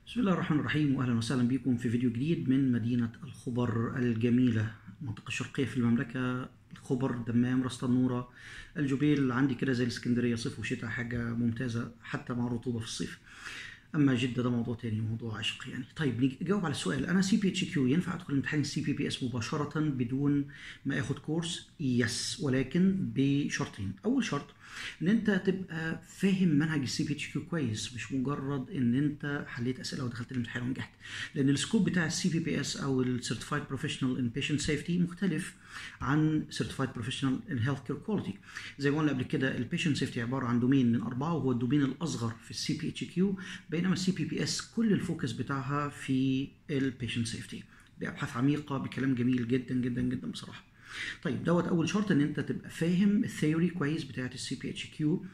بسم الله الرحمن الرحيم واهلا وسهلا بكم في فيديو جديد من مدينه الخبر الجميله المنطقه الشرقيه في المملكه الخبر دمام راس النوره الجبيل عندي كده زي الاسكندريه صيف وشتاء حاجه ممتازه حتى مع الرطوبه في الصيف اما جده ده موضوع تاني موضوع عشق يعني طيب نجاوب على السؤال انا سي بي اتش كيو ينفع ادخل امتحان السي بي بي اس مباشره بدون ما اخد كورس يس ولكن بشرطين اول شرط ان انت تبقى فاهم منهج السي بي اتش كيو كويس مش مجرد ان انت حليت اسئله ودخلت الامتحان ونجحت لان السكوب بتاع السي بي بي اس او السيرتيفايد بروفيشنال ان بيشنت سيفتي مختلف عن سيرتيفايد بروفيشنال ان هيلث كير كواليتي زي ما قلنا قبل كده البيشنت سيفتي عباره عن دومين من اربعه وهو الدومين الاصغر في السي بي اتش كيو بينما السي بي بي اس كل الفوكس بتاعها في البيشنت سيفتي دي ابحاث عميقه بكلام جميل جدا جدا جدا بصراحه طيب دوت اول شرط ان انت تبقى فاهم الثيوري كويس بتاعت السي بي اتش كيو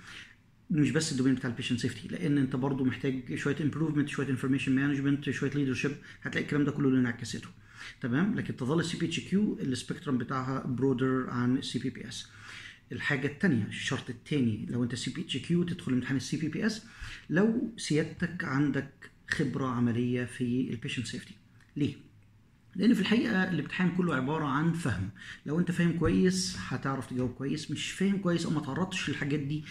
مش بس الدومين بتاع البيشنت سيفتي لان انت برضو محتاج شويه امبروفمنت شويه انفورميشن مانجمنت شويه ليدرشيب هتلاقي الكلام ده كله له انعكاساته تمام لكن تظل السي بي اتش كيو السبيكترم بتاعها برودر عن السي بي بي اس الحاجه الثانيه الشرط الثاني لو انت سي بي اتش كيو تدخل امتحان السي بي بي اس لو سيادتك عندك خبره عمليه في البيشنت سيفتي ليه لان في الحقيقه الامتحان كله عباره عن فهم لو انت فاهم كويس هتعرف تجاوب كويس مش فاهم كويس او ما تعرضتش للحاجات دي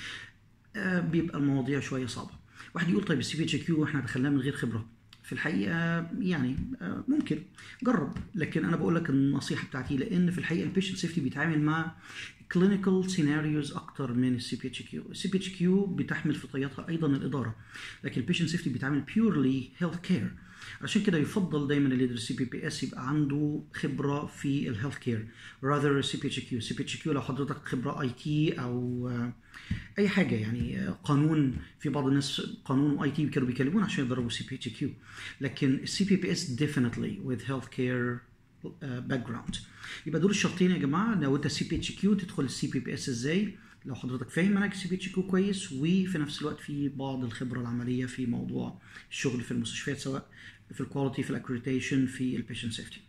آه بيبقى المواضيع شويه صعبه واحد يقول طيب السي بي اتش كيو احنا دخلناه من غير خبره في الحقيقه يعني آه ممكن جرب لكن انا بقول لك النصيحه بتاعتي لان في الحقيقه البيشنت سيفتي بيتعامل مع كلينيكال سيناريوز اكتر من السي بي اتش كيو السي بي اتش كيو بتحمل في طياتها ايضا الاداره لكن البيشنت سيفتي بيتعامل بيورلي هيلث كير عشان كده يفضل دايما اللي يدرس سي بي بي اس يبقى عنده خبره في الهيلث كير راذر سي بي اتش كيو سي بي اتش كيو لو حضرتك خبره اي تي او اي حاجه يعني قانون في بعض الناس قانون اي تي كانوا بيكلمون عشان يدربوا سي بي اتش كيو لكن السي بي بي اس definitely with healthcare باك جراوند يبقى دول الشرطين يا جماعه لو انت سي بي اتش كيو تدخل السي بي بي اس ازاي لو حضرتك فاهم منهج السي بي اتش كيو كويس وفي نفس الوقت في بعض الخبره العمليه في موضوع الشغل في المستشفيات سواء في الكواليتي في الاكريتيشن في البيشنت سيفتي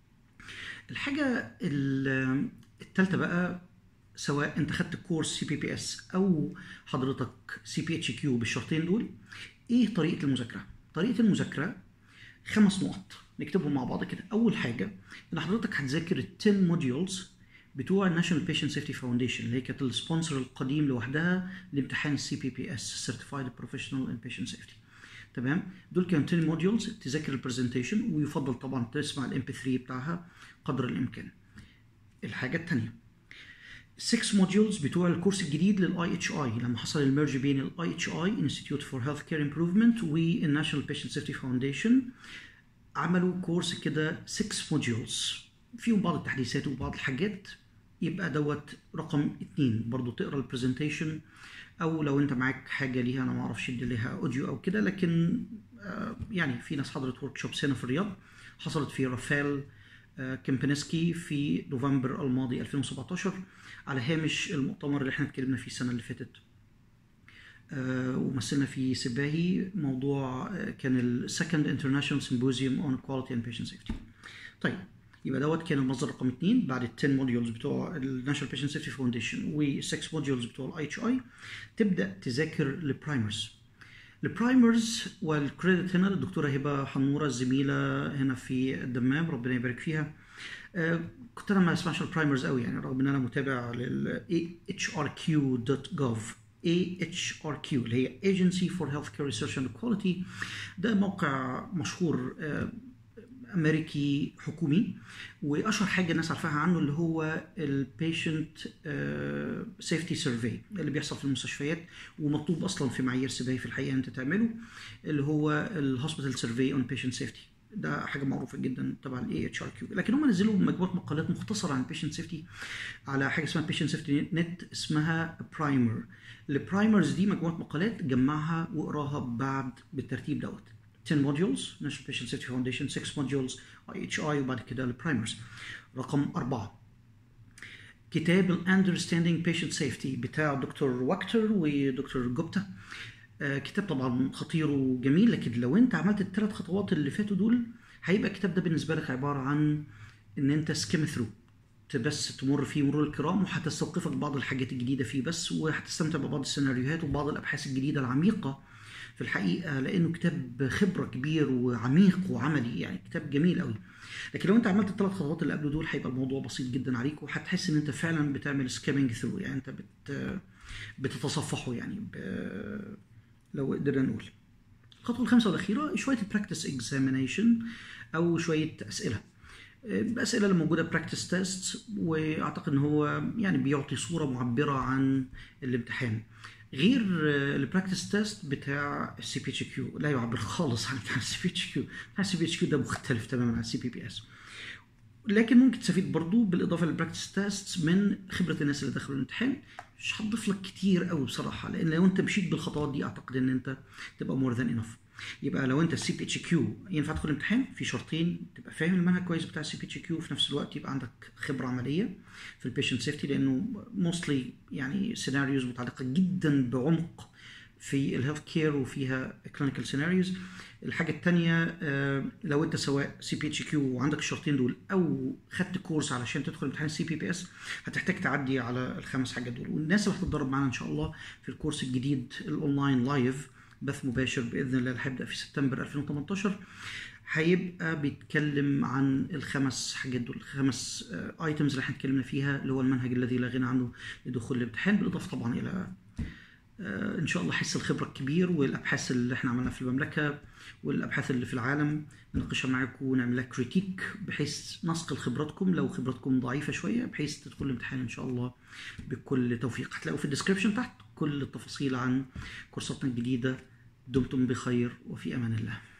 الحاجه الثالثه بقى سواء انت خدت كورس سي بي بي اس او حضرتك سي بي اتش كيو بالشرطين دول ايه طريقه المذاكره طريقه المذاكره خمس نقط نكتبهم مع بعض كده اول حاجه ان حضرتك هتذاكر ال 10 موديولز بتوع الناشونال بيشنت سيفتي فاونديشن اللي هي كانت السبونسر القديم لوحدها لامتحان السي بي بي اس سيرتيفايد بروفيشنال ان بيشنت سيفتي تمام دول كانوا 10 موديولز تذاكر البرزنتيشن ويفضل طبعا تسمع الام بي 3 بتاعها قدر الامكان الحاجه الثانيه 6 موديولز بتوع الكورس الجديد للاي اتش اي لما حصل الميرج بين الاي اتش اي انستيتيوت فور هيلث كير امبروفمنت والناشونال بيشنت سيفتي فاونديشن عملوا كورس كده 6 موديولز فيهم بعض التحديثات وبعض الحاجات يبقى دوت رقم اتنين برضو تقرا البرزنتيشن او لو انت معاك حاجه ليها انا ما اعرفش دي ليها اوديو او كده لكن آه يعني في ناس حضرت ورك شوبس هنا في الرياض حصلت في رافال آه كيمبنسكي في نوفمبر الماضي 2017 على هامش المؤتمر اللي احنا اتكلمنا فيه السنه اللي فاتت آه ومثلنا في سباهي موضوع كان السكند انترناشونال سيمبوزيوم اون كواليتي اند بيشنت سيفتي طيب يبقى دوت كان المصدر رقم اثنين بعد ال 10 موديولز بتوع الناشونال بيشنت سيفتي فاونديشن و 6 موديولز بتوع الاي اتش اي تبدا تذاكر البرايمرز البرايمرز والكريدت هنا للدكتوره هبه حنوره الزميله هنا في الدمام ربنا يبارك فيها آه كنت انا ما اسمعش البرايمرز قوي يعني رغم ان انا متابع لل hrq.gov AHRQ اللي هي Agency for Healthcare Research and Quality ده موقع مشهور آه امريكي حكومي واشهر حاجه الناس عارفاها عنه اللي هو البيشنت سيفتي سيرفي اللي بيحصل في المستشفيات ومطلوب اصلا في معايير سباهي في الحقيقه انت تعمله اللي هو الهوسبيتال سيرفي اون بيشنت سيفتي ده حاجه معروفه جدا تبع الاي اتش ار كيو لكن هم نزلوا مجموعه مقالات مختصره عن البيشنت سيفتي على حاجه اسمها بيشنت سيفتي نت اسمها برايمر البرايمرز دي مجموعه مقالات جمعها واقراها بعد بالترتيب دوت 10 modules National Patient Safety Foundation 6 modules IHI وبعد كده البرايمرز رقم أربعة كتاب Understanding Patient Safety بتاع دكتور واكتر ودكتور جوبتا آه كتاب طبعا خطير وجميل لكن لو انت عملت الثلاث خطوات اللي فاتوا دول هيبقى الكتاب ده بالنسبه لك عباره عن ان انت سكيم ثرو بس تمر فيه مرور الكرام وهتستوقفك بعض الحاجات الجديده فيه بس وهتستمتع ببعض السيناريوهات وبعض الابحاث الجديده العميقه في الحقيقه لانه كتاب خبره كبير وعميق وعملي يعني كتاب جميل قوي لكن لو انت عملت الثلاث خطوات اللي قبل دول هيبقى الموضوع بسيط جدا عليك وهتحس ان انت فعلا بتعمل سكيمنج ثرو يعني انت بت بتتصفحه يعني ب... لو قدرنا نقول الخطوه الخامسه والاخيره شويه البراكتس اكزامينيشن او شويه اسئله الاسئله اللي موجوده براكتس تيست واعتقد ان هو يعني بيعطي صوره معبره عن الامتحان غير البراكتس تيست بتاع السي بي اتش كيو لا يعبر خالص عن بتاع السي بي اتش كيو بتاع السي بي اتش كيو ده مختلف تماما عن السي بي بي اس لكن ممكن تستفيد برضو بالاضافه للبراكتس تيست من خبره الناس اللي دخلوا الامتحان مش هتضيف لك كتير قوي بصراحه لان لو انت مشيت بالخطوات دي اعتقد ان انت تبقى مور ذان انف يبقى لو انت السي بي اتش كيو ينفع تدخل امتحان في شرطين تبقى فاهم المنهج كويس بتاع السي بي اتش كيو وفي نفس الوقت يبقى عندك خبره عمليه في البيشنت سيفتي لانه موستلي يعني سيناريوز متعلقه جدا بعمق في الهيلث كير وفيها كلينيكال سيناريوز الحاجه الثانيه لو انت سواء سي بي اتش كيو وعندك الشرطين دول او خدت كورس علشان تدخل امتحان السي بي بي اس هتحتاج تعدي على الخمس حاجات دول والناس اللي هتتدرب معانا ان شاء الله في الكورس الجديد الاونلاين لايف بث مباشر باذن الله اللي هيبدا في سبتمبر 2018 هيبقى بيتكلم عن الخمس حاجات دول الخمس ايتمز اللي احنا اتكلمنا فيها اللي هو المنهج الذي لا غنى عنه لدخول الامتحان بالاضافه طبعا الى ان شاء الله حس الخبره الكبير والابحاث اللي احنا عملناها في المملكه والابحاث اللي في العالم نناقشها معاكم ونعمل لها كريتيك بحيث نسقل خبراتكم لو خبراتكم ضعيفه شويه بحيث تدخل الامتحان ان شاء الله بكل توفيق هتلاقوا في الديسكربشن تحت كل التفاصيل عن كورساتنا الجديده دمتم بخير وفي امان الله